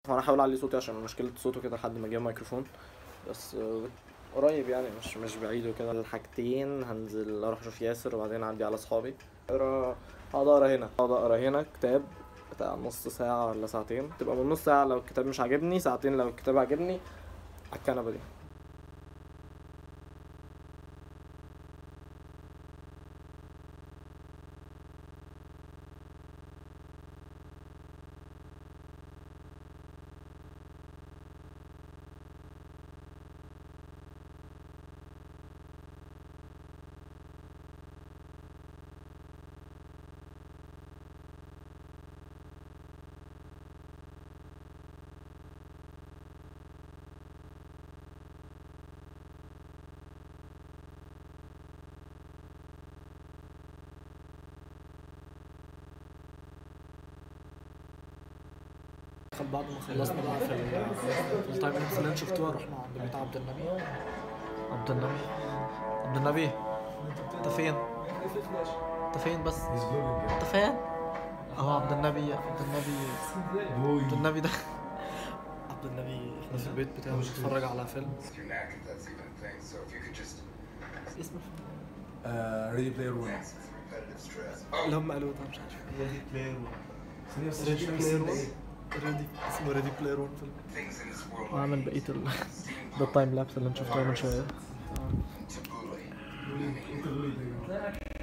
انا هحاول اعلي صوتي عشان مشكله صوته كده لحد ما اجيب ميكروفون بس آه، قريب يعني مش مش بعيد وكده الحاجتين هنزل اروح اشوف ياسر وبعدين اعدي على اصحابي اقرا هقعد اقرا هنا هقعد اقرا هنا كتاب بتاع نص ساعة ولا ساعتين تبقى من نص ساعة لو الكتاب مش عاجبني ساعتين لو الكتاب عاجبني على الكنبة دي بعد ما خلصنا بقى في ال- في التايم لابس اللي انت شفتوها رحنا عند بيت عبد النبي عبد النبي عبد النبي انت فين؟ انت فين بس؟ انت فين؟ اهو عبد النبي عبد النبي عبد النبي ده عبد النبي احنا في البيت بتاعه بنتفرج على فيلم Your neck, if that's even a thing. So if you could just اسم الفيلم ريدي بلاير 1 repetitive stress. اللي هم قالوه ده مش عارف ريدي بلاير 1 ريدي بلاير 1 ريدي اسمه ريدي بلاير 1 فيلم Things in this world وعامل بقية ال ده التايم لابس اللي انت شفتوه من شوية taboo.